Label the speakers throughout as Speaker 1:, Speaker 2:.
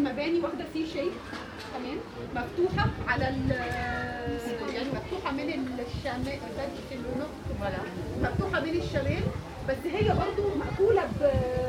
Speaker 1: مباني واخده سي شيب تمام مفتوحه على ال يعني مفتوحه من الشمال
Speaker 2: Voilà.
Speaker 1: مفتوحه من الشمال بس هي برضو مقفوله ب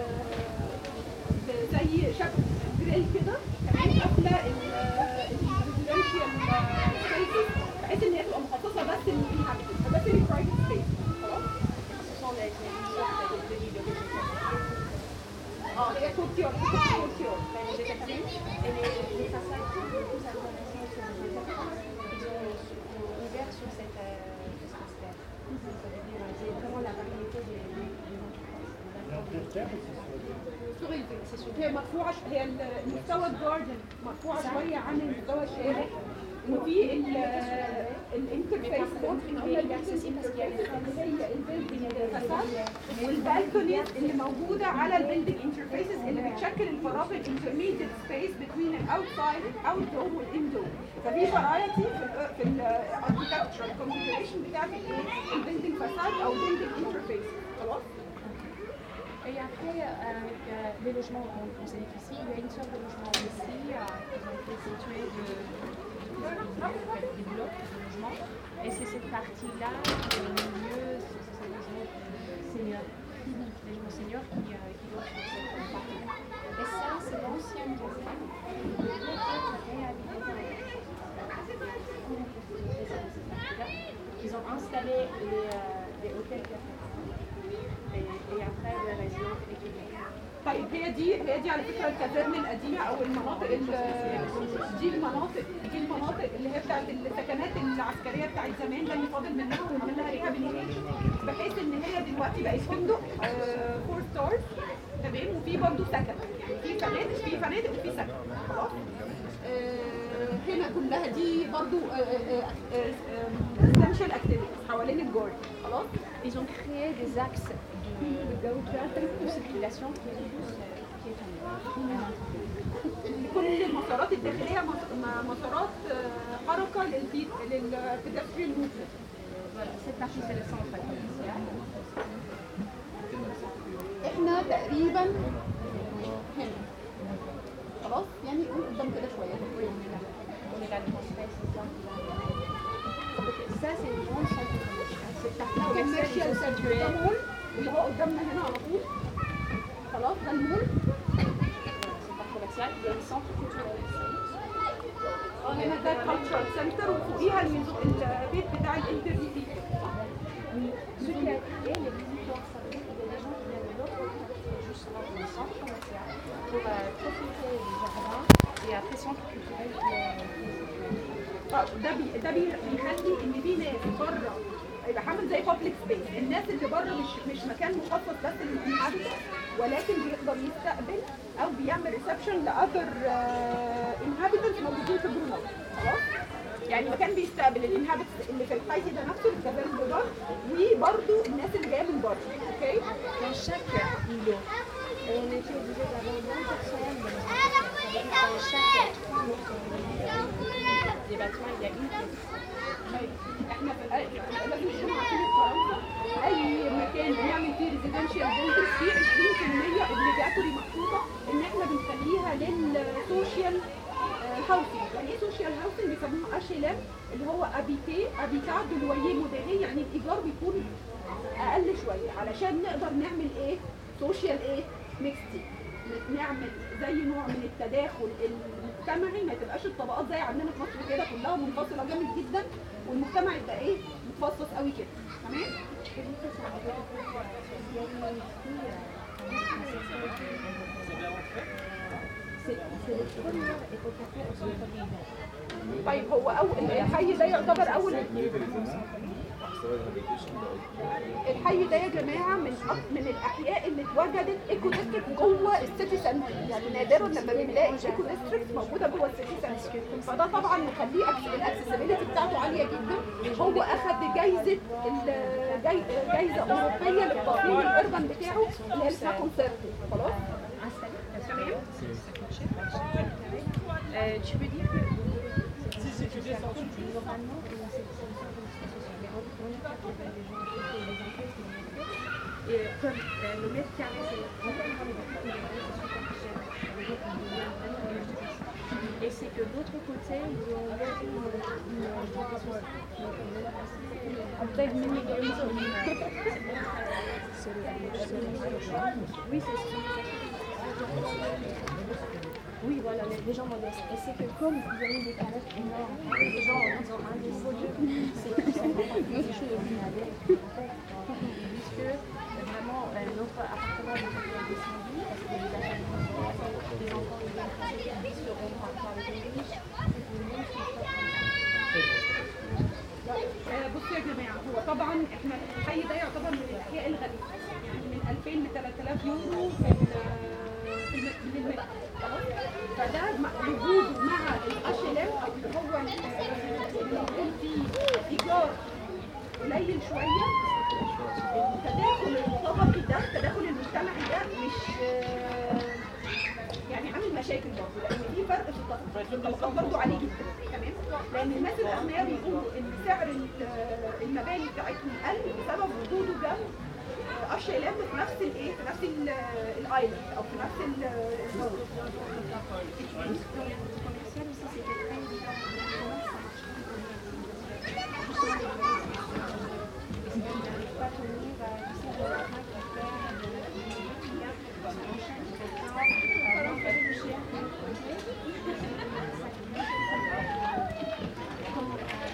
Speaker 1: ب- زي شكل جريل كده تمام قافله الريزيدنشال سبيسز بحيث ان هي تبقى مخصصه بس للانهابيتنت بس للبرايفت سبيس خلاص
Speaker 2: Ce sont les, les sortes de lits de végétation.
Speaker 1: اه هي كورتيور كورتيور
Speaker 2: La végétation et les, les façades qui ont plus à connaissance sur les végétations, ils ont euh, ouvert sur cet euh, espace-là. Ça veut dire, euh, c'est vraiment la variété des, des, des entreprises.
Speaker 1: هي مرفوعه ش- هي ال- مستوى الجاردن مرفوعه شويه عن المستوى الشارع وفي ال- الانترفيس بورد احنا قلنا الانترفيس اللي هي البيلدنج والبالكونيز اللي موجوده على البيلدنج انترفيسز اللي بتشكل الفراغ الانترميديت سبيس بين الاوتسايد الاوت دوم والاندوم ففي فرايتي في ال في الاركتكتشرال كونفيجريشن بتاعت الايه البيلدنج فاساد او البيلدنج انترفيس خلاص
Speaker 2: Et après, euh, avec euh, les logements qu'on qu'on sélectionne ici, il y a une sorte de logement ici, euh, qui ont été situés de, de- des blocs de logements. Et c'est cette partie-là qui est au milieu, c'est c'est ces logements seniors, les logements seniors qui, euh, qui vont sur cette partie-là. Et ça, c'est l'ancienne caserne qui est réhabilitée Ils ont installé les, euh, les hôtels cafés. Et, et après, le réseau équipé.
Speaker 1: طيب هي دي هي دي على فكره الكازرن القديمه او المناطق ال- دي المناطق دي المناطق اللي هي بتاعت السكنات العسكريه بتاعت زمان ده اللي فاضل منها ونعمل لها ريهابيليتيشن بحيث ان هي دلوقتي بقت فندق فور ستارز تمام وفي برضه سكن يعني في فنادق في فنادق وفي سكن خلاص آه، هنا كلها دي برضه essential activities حوالين الجارد خلاص
Speaker 2: Ils ont créé des axes de, de circulation qui est tous euh, piétonnés.
Speaker 1: كل المسارات الداخليه مس- م- مسارات آه، حركه للبيدستريال موفمنت
Speaker 2: Voilà, cette partie c'est le centre commercial.
Speaker 1: احنا تقريبا هنا خلاص يعني قول قدام كده شويه
Speaker 2: On est là le transfert, c'est ça. Donc, ça c'est une grande centre commercial. Cette partie commerciale ils
Speaker 1: كوميرشال
Speaker 2: sont
Speaker 1: سنتر
Speaker 2: situés
Speaker 1: ده مول اللي هو قدامنا هنا على طول خلاص ده المول
Speaker 2: Voilà, c'est pas commercial. Il y a le centre culturel ici.
Speaker 1: اه هنا ده كالتشرال سنتر وفوقيها الميزو- البيت بتاع الانترفيو فيه
Speaker 2: Ce qui a créé les visiteurs, ça veut dire qu'il y a des gens qui viennent de l'autre côté, juste là dans le centre commercial, pour euh, profiter du jardin et après centre culturel qui est qui est situé.
Speaker 1: اه ده بي ده بي بيخلي ان في ناس بره يبقى عامل زي بابليك سبيس الناس اللي بره مش مش مكان مخصص بس للانهابيتنت ولكن بيقدر يستقبل او بيعمل ريسبشن لاذر انهابيتنت موجودين في برونو خلاص يعني مكان بيستقبل الانهابيتنت اللي في الحي ده نفسه الكباري ده وبرده الناس اللي جايه من بره اوكي
Speaker 2: Dans chaque îlot, on était obligé d'avoir 20 personnes de dans chaque des bâtiments, il y a une pièce.
Speaker 1: طيب، احنا في الأ- لازم نكون عارفين الفرنسا اي مكان بنعمل فيه ريزيدنشال بيلدنج فيه 20% اوبليجاتوري محطوطه ان احنا بنخليها للسوشيال هاوسنج يعني ايه سوشيال هاوسنج بيسموها اشيلام اللي هو ابيتي ابيتات دلويه موديلي يعني الايجار بيكون اقل شويه علشان نقدر نعمل ايه سوشيال ايه ميكستي نعمل زي نوع من التداخل المجتمعي ما تبقاش الطبقات زي عندنا في مصر كده كلها منفصله جامد جدا والمجتمع يبقى ايه متفصص قوي كده تمام
Speaker 2: C'est le premier évocateur au centre ville.
Speaker 1: طيب هو اول الحي ده يعتبر اول الحي ده يا جماعه من أك- من الاحياء اللي اتوجدت ايكو ديستريكت جوه السيتي سنتر يعني نادرا لما بنلاقي ايكو ديستريكت موجوده جوه السيتي سنتر فده طبعا مخليه أكس- الاكسسبيلتي بتاعته عاليه جدا هو اخذ جايزه ال- جاي- جايزه اوروبيه للتصميم الاربن بتاعه اللي هي اسمها كونسيرتو خلاص
Speaker 2: Installé, Euh, tu veux dire que normalement, c'est et comme euh, le mètre carré, c'est vraiment les bâtiments, c'est super cher. Ça veut dire qu'on doit vraiment les Et c'est que d'autre côté, ils ont ouvert une, une,
Speaker 1: أبتعد مني جامد
Speaker 2: Oui, c'est ce sont des Oui, voilà, les, les gens modestes. Et c'est que comme ils ont des canettes énormes, les gens ils ont investi, c'est tout simplement des choses que vous avez. En fait, ils disent que vraiment euh, notre appartement est descendu parce que les achats des enfants de gens seront parfois avec les riches. Le monde se fait comme ça.
Speaker 1: آه، بصوا يا جماعه هو طبعا احنا الحي ده يعتبر من الاحياء الغاليه يعني من 2000 ل 3000 يورو في ال- في الم- من المتر خلاص فده مع- وجوده مع الاشلام او اللي هو ال- اللي بنقول فيه ايجار قليل شويه التداخل الطبقي ده التداخل المجتمعي ده مش آه، يعني عامل مشاكل برضه لان في فرق في الطبقات في الطبقات برضه عالي جدا تمام لان الناس الاغنياء بيقولوا ان سعر ال- المباني بتاعتهم قل بسبب وجوده جنب اشيلام في نفس الايه في نفس ال- الايلاند او في نفس ال- الزون
Speaker 2: commercial aussi, c'était très évident. Comment ça marche Justement, les Ils n'arrivent pas à tenir, euh, tu sais, le matin qui fait de la lumière, son enchaîne, son temps, euh, donc, elle est plus chère que l'autre côté. Comment,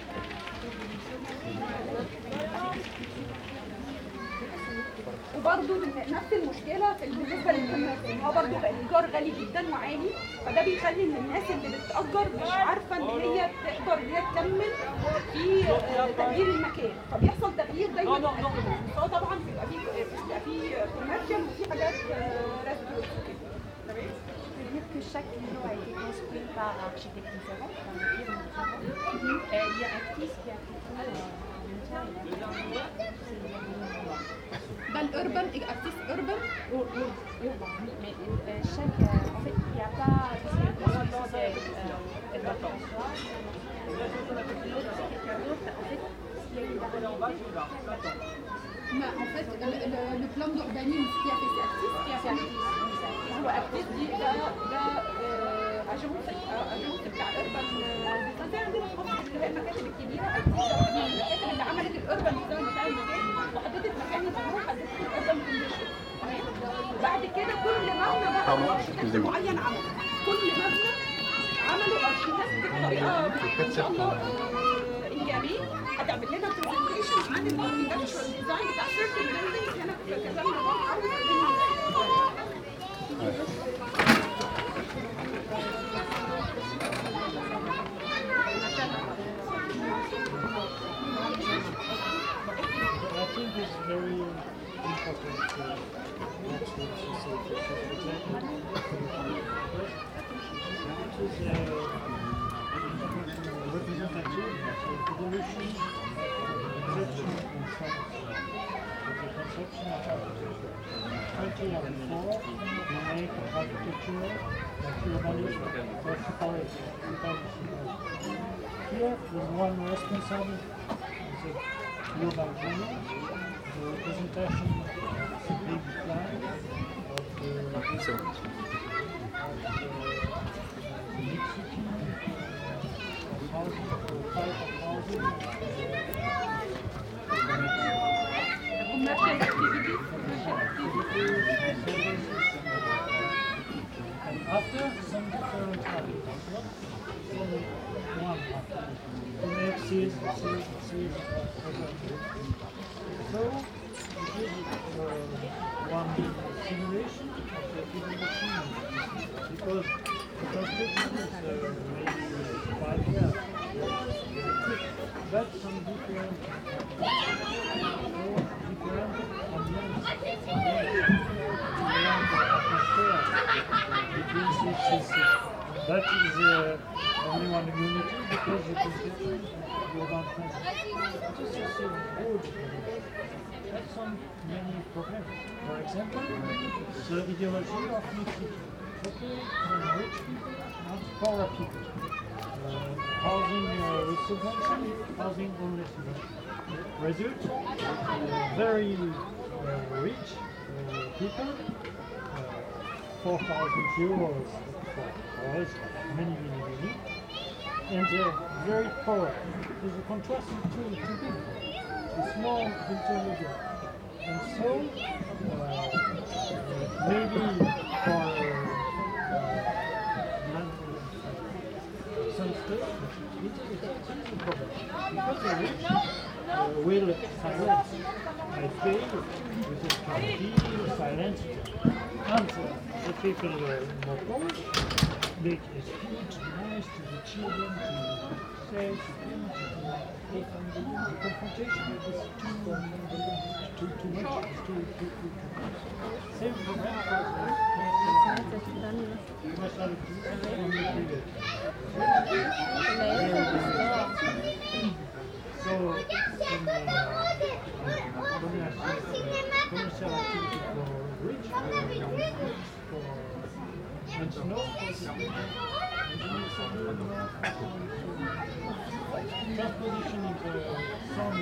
Speaker 1: وبرضه نفس المشكله في بالنسبه للناس ان هو برضه الايجار غالي جدا وعالي فده بيخلي ان الناس اللي بتاجر مش عارفه ان هي تقدر ان هي تكمل في آه، تغيير المكان فبيحصل تغيير دايما في الأكل. فهو طبعا بيبقى فيه بيبقى فيه كوميرشال وفي حاجات ريستورانت تمام
Speaker 2: C'est-à-dire que chaque îlot a été construit par architectes différents, par des firmes différentes. Et il y a Actis qui a plutôt euh, une taille, il a c'est le
Speaker 1: ده الاربن ارتيست اربن
Speaker 2: Mais euh, chaque. euh, en fait, il n'y a pas. Parce que l'autre, c'est euh, Edouard François. L'autre, c'est quelqu'un d'autre. En fait, il y a une variété.
Speaker 1: ما en fait le- le- le plan d'urbanisme qui a fait c'est Actis qui a fait هو اكتيف دي ده ده آه، اجنس آه، اجنس بتاع اربن ديزاين زي عندنا في مصر اللي هي المكاتب الكبيره اكتيف ده من المكاتب اللي عملت الاربن ديزاين بتاع المكان وحطت مكان الزهور حطت الاربن كونديشن تمام وبعد كده كل مبنى بقى
Speaker 3: طبعاً.
Speaker 1: ارشيتكت معين عمله كل مبنى عملوا ارشيتكت بطريقه ان شاء الله آه، ايجابيه هتعمل لنا برزنتيشن عن الاركتكتشر ديزاين بتاع سيركل بيلدينج هنا في كذا نظام عاوز
Speaker 4: I think it's very important to not to to say for example, it is a representative of evolution, conception and science. It's a conception of architecture. 2004, we make architecture and urbanism for separate. Here is one responsible the urban planning, the representation of the big plan of the
Speaker 3: So,
Speaker 4: of the big city, of housing, of type of housing,
Speaker 1: commercial activities
Speaker 4: and after some different articles, not only one article, to make series, series, series of articles. So, it is uh, one simulation of the evolution because the construction is uh, maybe five years. But some different, so different ambience, ambience, different atmosphere between six systems. That is uh, only one unity because the conception of urban planning. This is a good That's some many problems. For example, the ideology of mixed city. Okay, from rich people, not poor people. Uh, housing uh, with subvention, housing only subvention. Result, uh, very uh, rich uh, people, uh, 4,000 euros for hours, many, many elite, and they're very poor. There's a contrast between the two people, the small intermediate. And so, uh, maybe for uh, man- some states, it is it is a problem. Because the rich uh, will silence. I fail with this can be silenced. And uh, the people uh, more poor make a speech nice to the children to say to them to open the, the confrontation with this too, um, too, too much, too, too, too, too much. Same program for the nationality and the So, from uh, commercial activity for rich, for and snow Transposition is uh, sound.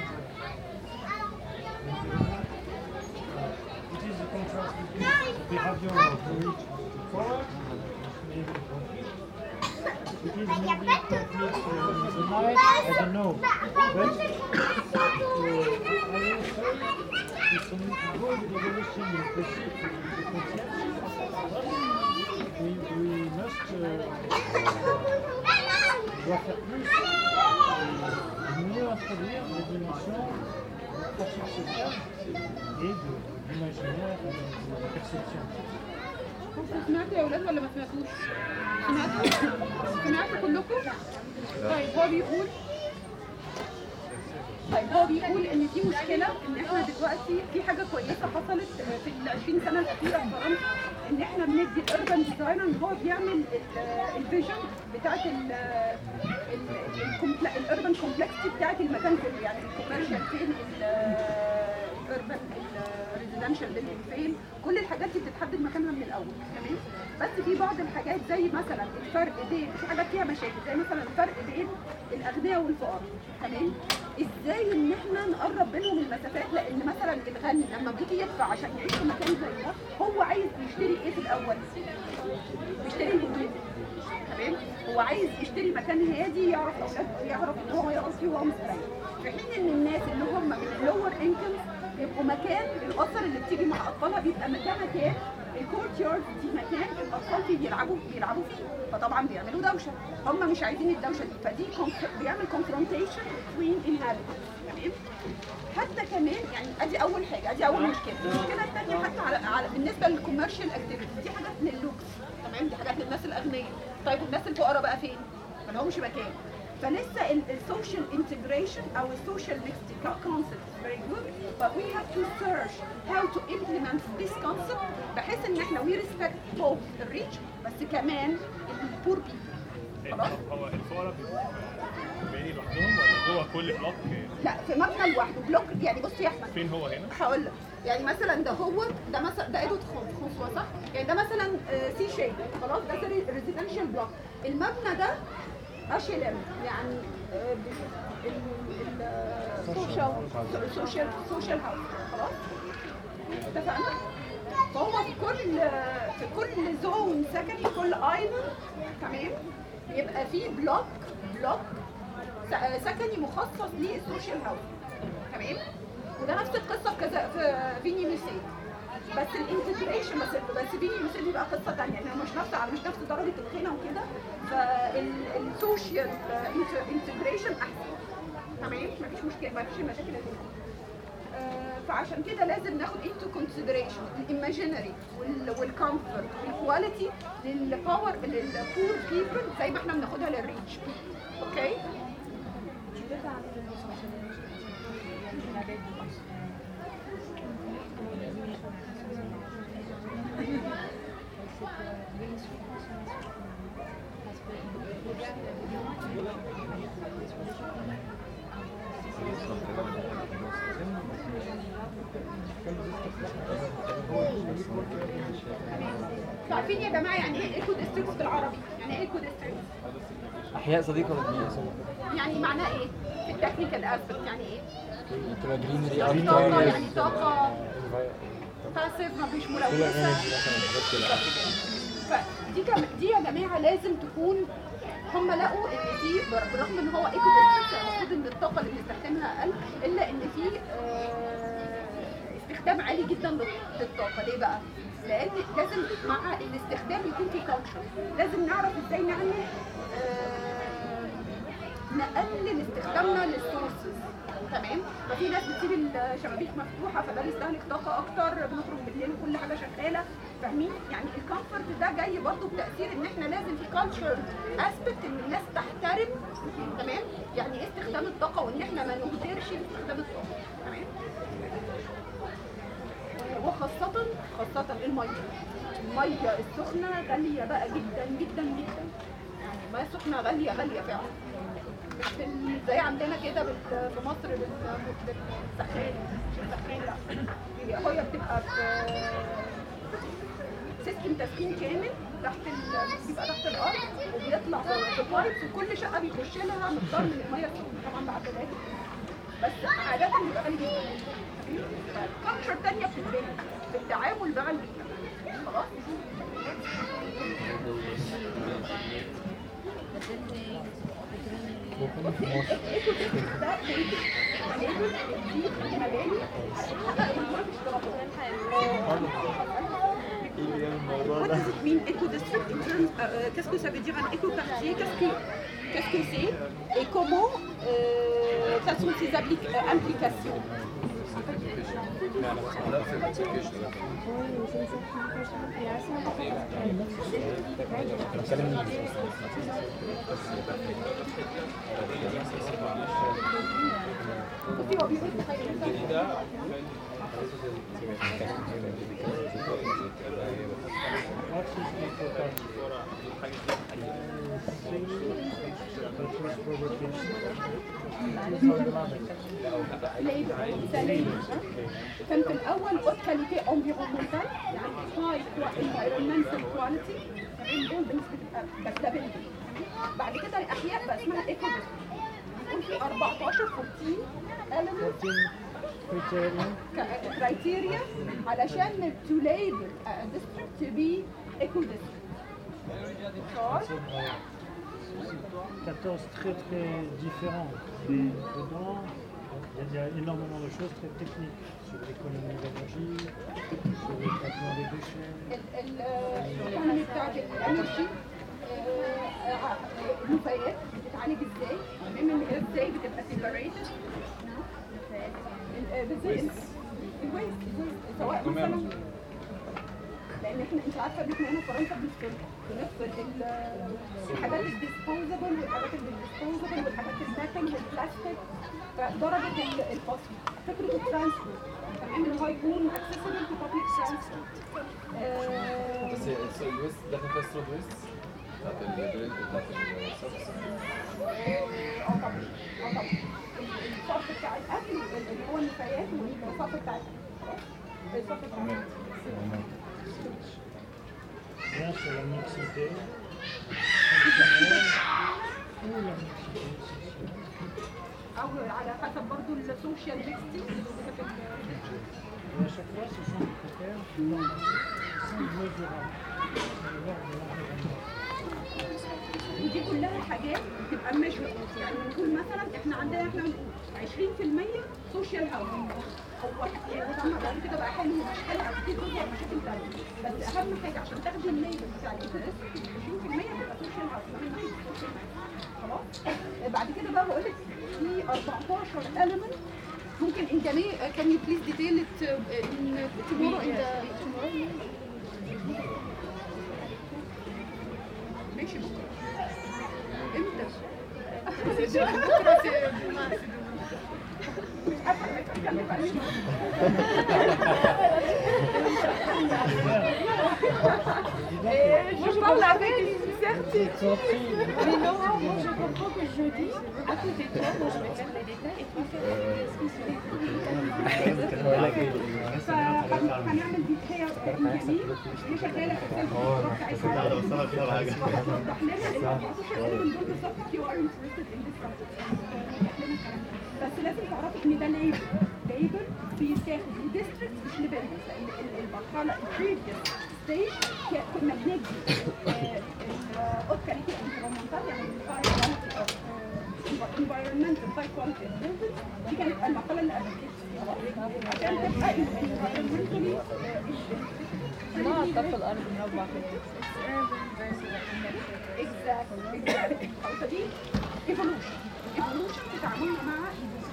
Speaker 4: It is a contrast between the behavior of the rich and the poor, maybe conflict. It is maybe conflict uh, in the night, I don't know. But uh, I will say it's an good evolution in pursuit of the conscience. We, we must uh, doit faire plus et mieux introduire les dimensions pratique sociale et de l'imaginaire et de la perception.
Speaker 1: سمعتوا يا اولاد ولا ما سمعتوش؟ سمعتوا؟ سمعتوا كلكم؟ طيب هو بيقول طيب هو بيقول ان في مشكله ان احنا دلوقتي في حاجه كويسه حصلت في ال 20 سنه الاخيره في فرنسا ان احنا بندي الاربن ديزاينر ان هو بيعمل الفيجن بتاعت الاربن كومبلكسيتي بتاعت المكان كله يعني الكوميرشال فين الاربن الريزيدنشال بيلدينج فين كل الحاجات دي بتتحدد مكانها من الاول تمام بس في بعض الحاجات زي مثلا الفرق بين في حاجات فيها مشاكل زي مثلا الفرق بين الاغنياء والفقراء تمام ازاي ان احنا نقرب بينهم المسافات لان مثلا الغني لما بيجي يدفع عشان يعيش في مكان زي ده هو عايز يشتري ايه في الاول؟ يشتري الهدوم تمام هو عايز يشتري مكان هادي يعرف اولاده يعرف ان هو يقعد فيه وهو مستريح في حين ان الناس اللي هم من اللور انكم بيبقوا مكان الاسر اللي بتيجي مع اطفالها بيبقى ده مكان الكورت يارد دي مكان الاطفال فيه بيلعبوا بيلعبوا فيه فطبعا بيعملوا دوشه هم مش عايزين الدوشه دي فدي conf- بيعمل confrontation between inhabitants تمام حتى كمان يعني ادي اول حاجه ادي اول مشكله المشكله الثانيه حتى على, على بالنسبه للكوميرشال اكتيفيتي دي حاجات لللوكس تمام دي حاجات للناس الاغنياء طيب والناس الفقراء بقى فين؟ ما لهمش مكان فلسه السوشيال انتجريشن او السوشيال ميكس كونسبت very good but we have to search how to implement this concept بحيث ان احنا we respect both the rich بس كمان البور people خلاص؟
Speaker 3: هو الفقراء بيبقوا بعيني لوحدهم ولا جوه كل بلوك
Speaker 1: لا في مبنى لوحده بلوك يعني بص يا احمد
Speaker 3: فين هو هنا؟
Speaker 1: هقول لك يعني مثلا ده هو ده مثلا ده ايدو خصوة صح؟ يعني ده مثلا سي شيب خلاص ده ريزيدنشال بلوك المبنى ده اشيلم يعني السوشيال سوشيال سوشيال هاوس خلاص؟ اتفقنا؟ فهو في كل في كل زون سكني كل ايلاند تمام يبقى في بلوك بلوك س- سكني مخصص للسوشيال هاوس تمام وده نفس القصه في كذا في فيني ميسي بس الانتجريشن بس بس فيني ميسي دي بقى قصه ثانيه يعني مش نفس على مش نفس درجه الغنى وكده فالسوشيال انتجريشن احسن تمام مفيش مشكله مفيش المشاكل اللي هنا. آه، فعشان كده لازم ناخد into consideration الايماجينري والكمفورت والكواليتي للباور للبور بيبل زي ما احنا بناخدها للريتش اوكي
Speaker 2: Tu peux parler de socialisation avec
Speaker 1: عارفين يا جماعه يعني ايه ايكو ديستريكتس بالعربي؟ يعني ايه ايكو ديستريكتس؟
Speaker 5: احياء صديقه للبيئه
Speaker 1: يعني معناه ايه؟ في التكنيكال اسبكت يعني ايه؟
Speaker 5: تبقى جرينري
Speaker 1: يعني طاقه
Speaker 5: اكتر
Speaker 1: يعني طاقه باسيف مفيش
Speaker 5: كل
Speaker 1: ملوثه
Speaker 5: انرجي مثلا حاجات كده
Speaker 1: ف- دي كم دي يا جماعه لازم تكون هم لقوا ان في بر- بالرغم ان هو ايكو ديستريكت المفروض ان الطاقه اللي بنستخدمها اقل الا ان في آه، استخدام عالي جدا لل- للطاقه ليه بقى؟ لان لازم مع الاستخدام يكون في كالتشر لازم نعرف ازاي نعمل آه، نقلل استخدامنا للسورسز تمام ففي ناس بتسيب الشبابيك مفتوحه فده بيستهلك طاقه اكتر بنخرج بالليل وكل حاجه شغاله فاهمين يعني الكومفورت ده جاي برضو بتاثير ان احنا لازم في كالتشر اسبكت ان الناس تحترم تمام يعني ايه استخدام الطاقه وان احنا ما نهدرش في استخدام الطاقه تمام وخاصة خاصة المية المية السخنة غالية بقى جدا جدا جدا يعني المية السخنة غالية غالية فعلا مش بال- زي عندنا كده بال- في مصر بال- بالسخان مش السخان لا هي هي بتبقى في سيستم تسخين كامل تحت ال... بيبقى تحت الارض وبيطلع ببايبس وكل شقه بيخش لها مقدار من الميه السخنه طبعا بعد ذلك بس عادة بيبقى غالي جدا كالتشر تانية بتتبني في التعامل بقى ال- خلاص الايكو سيستم ده بيجي هنقول دي مباني هتحقق المراد What does it mean éco-district in terms, euh, euh, qu'est-ce que ça veut dire un éco-quartier Qu'est-ce que qu'est-ce que c'est Et comment euh, quelles sont ses appli- euh, implications بصي هو بيقول تخيل
Speaker 4: What is eco-culture? Purchase provocation.
Speaker 1: ليبر سليم كان في الاول قلت كاليتي انفيرونمنتال يعني هاي انفيرونمنتال كواليتي تمام دول بالنسبه بس ده بيلدينج بعد كده الاحياء بقى اسمها ايكو بيقول في 14 14 element
Speaker 4: 14 criterion.
Speaker 1: كرايتيريا علشان to label a district to be eco district. D'accord
Speaker 4: 14 très très différents. Mais dedans, il y, a, il y a énormément de choses très techniques sur l'économie d'énergie, sur le traitement des déchets.
Speaker 1: ال- ال- الإيكونومي بتاعت الانرجي آه، النفايات بتتعالج ازاي؟ تمام ان هي ازاي بتبقى سيبريتد الويست الويست سواء مثلا لان احنا انت عارفه ان احنا هنا في فرنسا بنفصل بنفصل ال- الحاجات الديسبوزبل والحاجات الديسبوزبل والحاجات الميتال والبلاستيك فدرجه ال- الفصل فكره الترانسبورت تمام ان هو يكون اكسسبل تو بابليك ترانسبورت
Speaker 6: بس هي- الويست داخل فيها سترود ويست بتاعت البرنت بتاعت السبس
Speaker 1: اه طبعا اه طبعا الصف بتاع الاكل اللي هو النفايات والصف بتاع الاكل خلاص؟ الصف بتاع الاكل
Speaker 4: Bien sur la mixité fonctionnelle ou la mixité sociale.
Speaker 1: او على حسب برضو السوشيال ميكستي
Speaker 4: Et à chaque fois, ce sont des critères normatifs, qui sont mesurables. C'est de l'ordre de l'environnement.
Speaker 1: ودي كلها حاجات بتبقى ميجر يعني بنقول مثلا احنا عندنا احنا بنقول 20% سوشيال هاوسنج هو يعني طبعا بعد كده بقى حلو ومش حلو هتبتدي تظهر مشاكل تانية بس اهم حاجه عشان تاخدي الليبل بتاع الايكو 20% تبقى سوشيال هاوسنج اهم حاجه السوشيال خلاص بعد كده بقى بقول لك في 14 element ممكن ان كان كان يو بليز ديتيل ان tomorrow in the ماشي بكره امتى؟ بكره في مش عارفه انا بتكلم عن ايه Je parle avec une certitude.
Speaker 2: Mais Laura, moi je comprends que jeudi, à côté de toi, moi je vais faire les détails et toi faire ce qui se
Speaker 1: فهنعمل دي هي دي دي شغاله في السيلف بتاعتها
Speaker 3: اوصلك كده على حاجه
Speaker 1: توضح لنا ال 14 من دول بالظبط يو ار انترستد ان ذيس بس لازم تعرفي ان ده ليبل ليبل بيتاخد لديستريكت مش لبلدز لان ال- المرحله البريفيوس ستيج كنا بندي اوكاليتي انفيرمنتال يعني environmental high quality buildings دي كانت المقاله اللي قبل كده عشان تبقى environmentally
Speaker 7: ما أعتقد الأرض مربع كده
Speaker 1: exactly exactly فدي evolution evolution في تعاملنا مع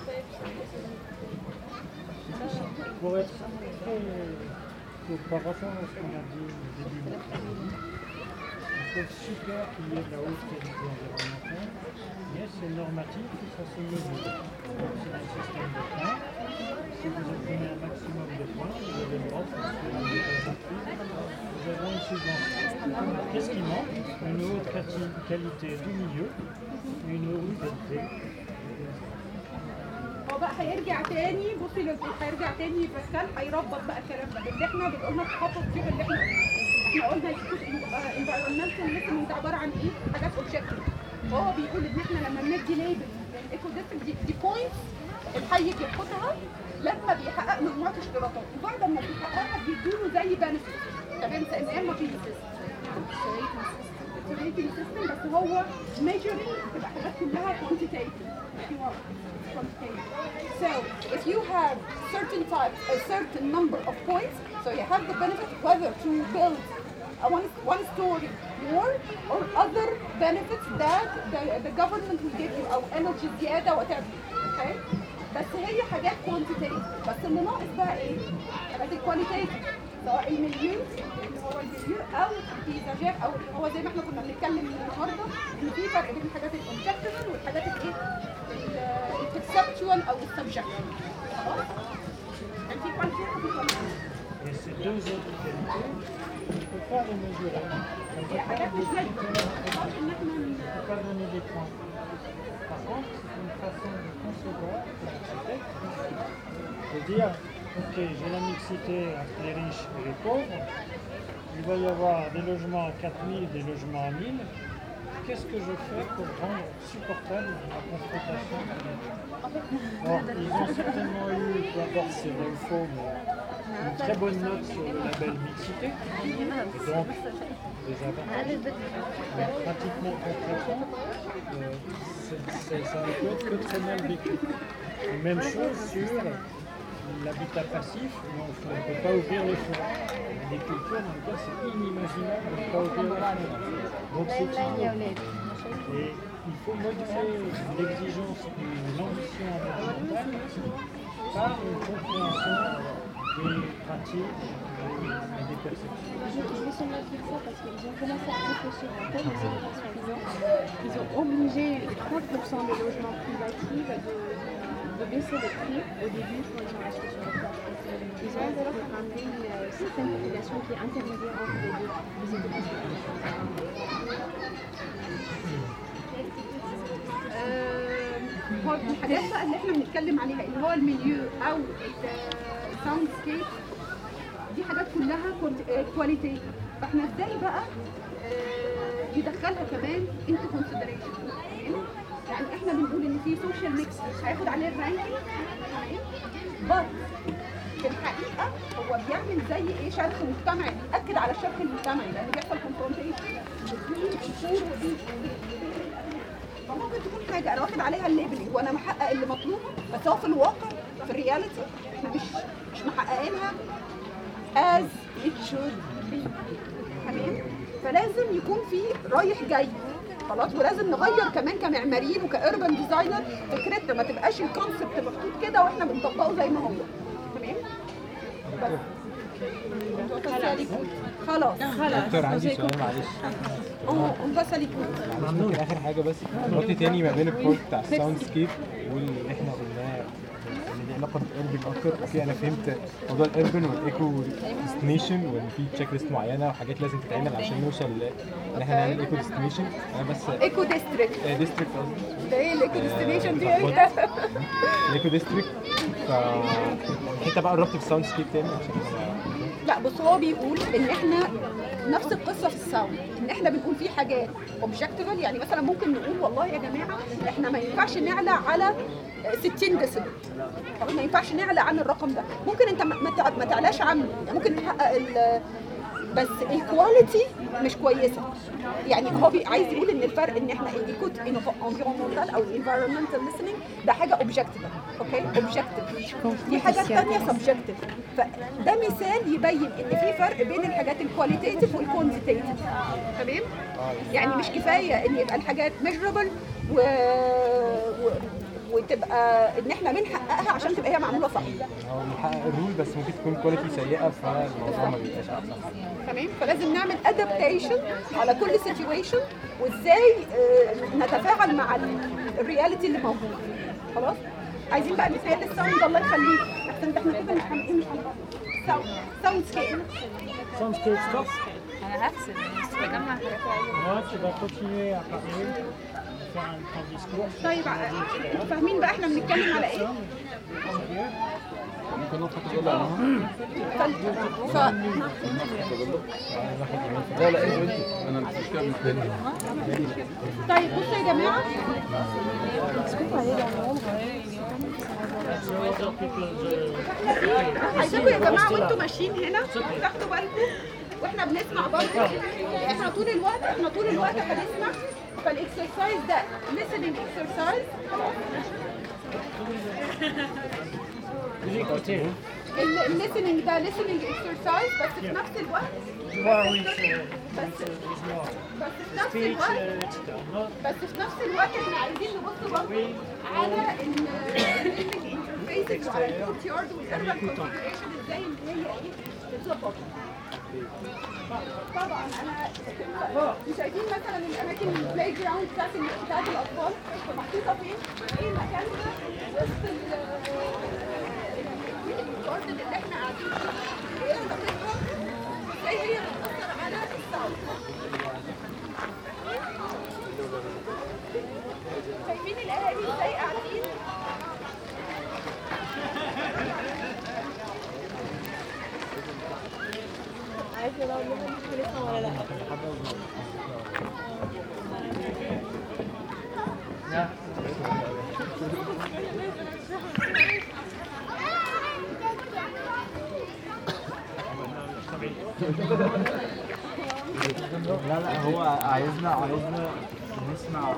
Speaker 4: Pour être très, pour- par rapport à ce qu'on a dit au début de l'après-midi, je trouve super qu'il y ait de la haute qualité environnementale, mais c'est normatif et ça se mesure. Donc c'est un système de points. Si vous obtenez un maximum de points, vous avez le droit de faire ce que vous avez Nous avons une subvention. Qu'est-ce qui manque Une haute quali- qualité du milieu et une haute qualité
Speaker 1: هو بقى هيرجع تاني بصي لو هيرجع تاني باسكال هيربط بقى الكلام ده اللي احنا بنقولنا تخطط فيه اللي احنا احنا قلنا يكون انفايرمنتال ليسننج عباره عن ايه؟ حاجات اوبجكتيف وهو بيقول ان احنا لما بندي ليبل الايكو دي, دي بوينتس الحي بياخدها لما بيحقق مجموعه اشتراطات وبعد ما بيحققها بيدوله زي بنفيت تمام زي ما في ريتنج سيستم بس هو measuring بتبقى حاجات كلها quantitative if you want quantitative so if you have certain types a certain number of points so you have the benefit whether to build a one, one story more or other benefits that the, the government will give you او energy زياده whatever okay بس هي حاجات quantitative بس اللي ناقص بقى ايه؟ حاجات qualitative سواء المليون اللي هو المليون او البيزاجات او اللي هو زي ما احنا كنا بنتكلم النهارده ان في فرق بين الحاجات الاوبجكتيفال والحاجات الايه؟ الكونسبتشوال او السبجكتيف خلاص؟ يعني في quantitative وفي qualitative.
Speaker 4: Et ces deux autres qualités, on ne peut pas les mesurer. On ne
Speaker 1: هي
Speaker 4: peut pas
Speaker 1: حاجات مش
Speaker 4: définir
Speaker 1: لازم خلاص ان احنا
Speaker 4: On ne
Speaker 1: ن-
Speaker 4: peut pas donner des points. Par contre, c'est une façon de concevoir pour l'architecte de dire ok, j'ai la mixité entre les riches et les pauvres. Il va y avoir des logements à 4000, des logements à 1000. Qu'est-ce que je fais pour rendre supportable la confrontation Or, ils ont certainement eu, peu importe si c'est vrai ou faux, mais une très bonne note sur le label mixité. Et donc, des avantages. Mais pratiquement concrètement, euh, c'est- c'est- ça ne peut être que très mal vécu. Et même chose sur l'habitat passif, où on ne peut pas ouvrir les feux. Il y a des cultures dans lesquelles c'est inimaginable de ne pas ouvrir les feux. Donc c'est innovant. Et il faut moduler l'exigence et l'ambition environnementale par une compréhension des pratiques et des perceptions.
Speaker 2: Je, je vais seulement dire ça parce qu'ils ont commencé à réfléchir en termes de soi-disant. Ils ont obligé 30% des logements privatifs de, de baisser le prix au début quand ils ont acheté sur le plan. Ils ont alors ramené une euh, certaine population qui est intermédiaire entre les deux, les occupations.
Speaker 1: آه، هو الحاجات بقى اللي احنا بنتكلم عليها اللي هو المليو او الساوند سكيب دي حاجات كلها كواليتي فاحنا ازاي بقى آه، ندخلها كمان انت كونسيدريشن يعني احنا بنقول ان في سوشيال ميكس هياخد عليه الرانكينج بس في الحقيقه هو بيعمل زي ايه شرخ مجتمعي بيأكد على الشرخ المجتمعي لان بيحصل كونفرونتيشن فممكن تكون حاجه انا واخد عليها الليبلنج وانا محقق اللي مطلوب بس هو في الواقع في الرياليتي احنا مش مش محققينها as it should be تمام فلازم يكون في رايح جاي خلاص ولازم نغير كمان كمعماريين وكاربن ديزاينر فكرتنا ما تبقاش الكونسبت محطوط كده واحنا بنطبقه زي ما هو تمام بس خلاص خلاص
Speaker 5: دكتور عندي سؤال معلش
Speaker 1: اه بس ليكم
Speaker 5: معلش ممكن اخر حاجه بس ربط تاني ما بين البورت بتاع الساوند سكيب واللي احنا قلناه اللي ليه علاقه بالاربن اكتر اوكي انا فهمت موضوع الاربن والايكو ديستنيشن وان في تشيك ليست معينه وحاجات لازم تتعمل عشان نوصل ل- ان احنا نعمل ايكو ديستنيشن انا بس
Speaker 1: ايكو ديستريكت
Speaker 5: ديستريكت قصدي
Speaker 1: ده ايه الايكو ديستنيشن دي
Speaker 5: اتلخبطت.
Speaker 1: ايه
Speaker 5: الايكو ديستريكت ف الحته بقى قربت في الساوند سكيب تاني عشان أنا-
Speaker 1: لا بص هو بيقول ان احنا نفس القصه في الساوند ان احنا بنقول في حاجات اوبجكتيفال يعني مثلا ممكن نقول والله يا جماعه احنا ما ينفعش نعلى على 60 ديسيبل ما ينفعش نعلى عن الرقم ده ممكن انت ما ما تع- ما تعلاش عنه يعني ممكن نحقق ال بس الكواليتي مش كويسه يعني هو بي- عايز يقول ان الفرق ان احنا الايكوت انفيرمنتال او الانفيرمنتال listening ده حاجه اوبجكتيف اوكي اوبجكتيف في حاجات ثانيه سبجكتيف فده مثال يبين ان في فرق بين الحاجات الكواليتيف والكوانتيتيف تمام يعني مش كفايه ان يبقى الحاجات ميجربل و... و... وتبقى ان احنا بنحققها عشان تبقى هي معموله صح
Speaker 5: هو بنحقق الرول بس ممكن تكون كواليتي سيئه فالموضوع ما بيبقاش احسن
Speaker 1: تمام فلازم نعمل ادابتيشن على كل سيتويشن وازاي آه، نتفاعل مع ال- الرياليتي اللي موجوده خلاص عايزين بقى مثال الساوند الله يخليك احسن احنا كده مش هن- مش هنبقى ساوند ساوند سكيل
Speaker 4: Sounds good stop.
Speaker 7: انا هفصل بس بجمع حاجات عادي
Speaker 4: Moi, tu vas continuer à parler, faire un grand discours.
Speaker 1: طيب ع- فاهمين بقى احنا بنتكلم على ايه؟
Speaker 6: ممكن نقطة تقول عنها؟
Speaker 1: ف...
Speaker 6: لا لا انتوا انتوا انا مش مشكلة بالنسبة لي
Speaker 1: طيب بصوا يا جماعه عايزاكم يا جماعه وانتوا ماشيين هنا تاخدوا بالكم واحنا بنسمع برضه احنا طول الوقت احنا طول الوقت هنسمع فالاكسرسايز ده listening exercise
Speaker 4: Vous écoutez.
Speaker 1: الليسننج ده listening exercise بس في نفس الوقت
Speaker 4: Voir, oui, c'est
Speaker 1: بس
Speaker 4: c'est moi.
Speaker 1: بس في نفس
Speaker 4: Speech,
Speaker 1: الوقت
Speaker 4: euh, etc. Non,
Speaker 1: بس في نفس الوقت احنا عايزين نبص برضه على الانترفيسز وعلى الكورت يارد والاربن كونفيجريشن ازاي ان هي ايه تتظبط طبعا انا مش شايفين مثلا الاماكن البلاي جراوند بتاعت بتاعت الاطفال محطوطه فين؟ ايه مكانها وسط الجاردن اللي احنا قاعدين فيه ايه علاقتها؟ ازاي هي بتاثر على الساوند شايفين الاهالي ازاي قاعدين
Speaker 7: عايزه لو لهم مش ولا لا
Speaker 8: لا لا هو عايزنا عايزنا نسمع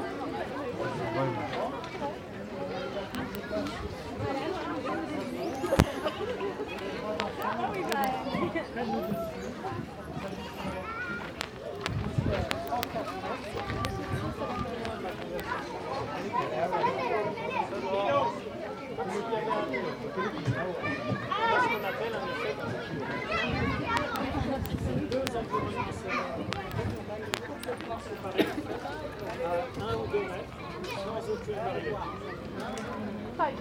Speaker 1: طيب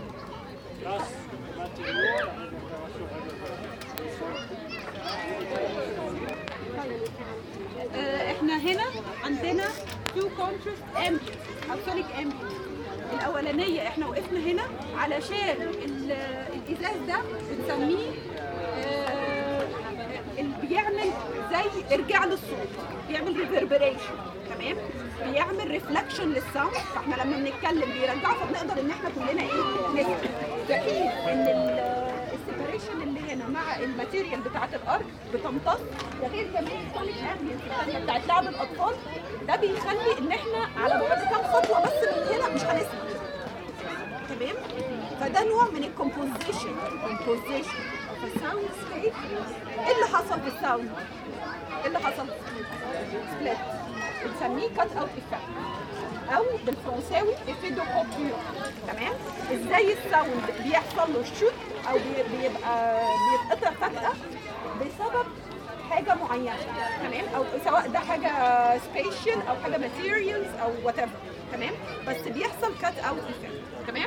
Speaker 1: آه، احنا هنا عندنا تو كونتراست امبيانس او سونيك امبيانس الاولانيه احنا وقفنا هنا علشان ال- الازاز ده بنسميه آه، اللي بيعمل زي ارجاع للصوت بيعمل ريفربريشن تمام بيعمل ريفلكشن للساوند فاحنا لما بنتكلم بيرجعه فبنقدر ان احنا كلنا ايه نسمع في حين ان ال- السيبريشن اللي هنا مع الماتيريال بتاعت الارض بتمتص ده غير كمان السونيك امبيانس الثانيه بتاعت لعب الاطفال ده بيخلي ان احنا على بعد كام خطوه بس من هنا مش هنسمع تمام فده نوع من الكومبوزيشن كومبوزيشن فالساوند سكيب ايه اللي حصل في الساوند؟ ايه اللي حصل؟ سبليت بنسميه كات اوت افكت او بالفرنساوي افي دو كوبيو تمام ازاي الساوند بيحصل له شوت او بي- بيبقى بيتقطع فجاه بسبب حاجه معينه تمام او سواء ده حاجه سبيشال او حاجه ماتيريالز او وات تمام بس بيحصل كات اوت افكت تمام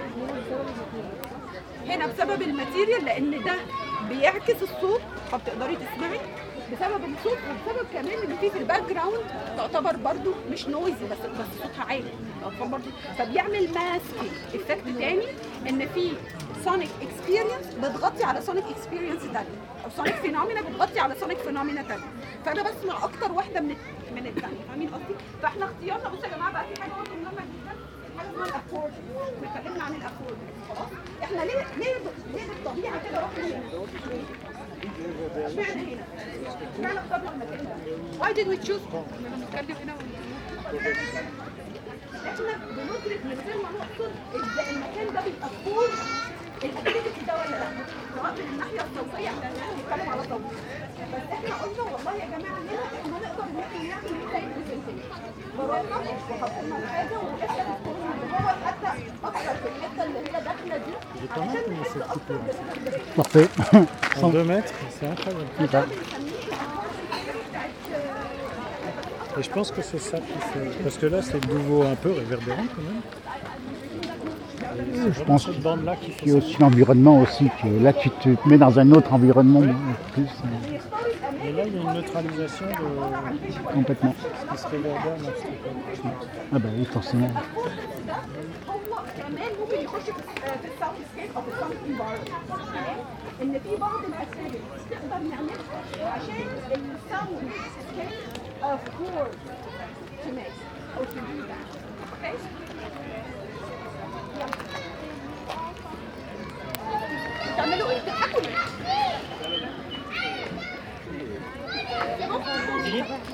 Speaker 1: هنا بسبب الماتيريال لان ده بيعكس الصوت فبتقدري تسمعي بسبب الصوت وبسبب كمان ان في في الباك جراوند تعتبر برضو مش نويزي بس بس صوتها عالي الاطفال برضو فبيعمل ماسكينج افكت تاني ان في سونيك اكسبيرينس بتغطي على سونيك اكسبيرينس تاني او سونيك فينومينا بتغطي على سونيك فينومينا تاني فانا بسمع اكتر واحده من من الثانيه فاهمين قصدي فاحنا اختيارنا بصوا يا جماعه بقى في حاجه برضه مهمه جدا حاجه اسمها الاكورد اتكلمنا عن الاكورد خلاص احنا ليه ليه ليه بالطبيعه كده رحنا هنا اشمعنى هنا اشمعنى اخترنا المكان Why did we choose احنا بنتكلم هنا احنا بندرك من غير ما نقصد ازاي المكان ده بيبقى فول الاكتيفيتي ده ولا لا سواء من الناحيه الصوتيه احنا بنتكلم على صوت بس احنا قلنا والله يا جماعه هنا احنا نقدر ان احنا نعمل زي برزنتيشن ضربنا وحطينا الحاجه ولسه بنذكرها ان هو حتى اكتر في الحته اللي هي داخله دي عشان نحس اكتر بالريزلت
Speaker 4: Parfait. En deux mètres, c'est incroyable. Et je pense que c'est ça qui fait. Parce que là, c'est de nouveau un peu réverbérant quand même. Et c'est
Speaker 9: Je
Speaker 4: vraiment
Speaker 9: pense
Speaker 4: cette bande-là qui fait
Speaker 9: qu'il y a
Speaker 4: ça.
Speaker 9: aussi l'environnement aussi, que là tu te mets dans un autre environnement plus euh,
Speaker 4: Et là, il y a une neutralisation de
Speaker 9: complètement.
Speaker 4: ce qui se réverbère dans ce truc.
Speaker 9: Ah bah oui, forcément.
Speaker 1: هو كمان ممكن يخش في في الساوند سكيب او في الساوند انفايرمنت ان في بعض الاساليب تقدر نعملها عشان الساوند سكيب اوف كورس to make او to do that okay يلا. تعملوا ايه؟ تضحكوا ليه؟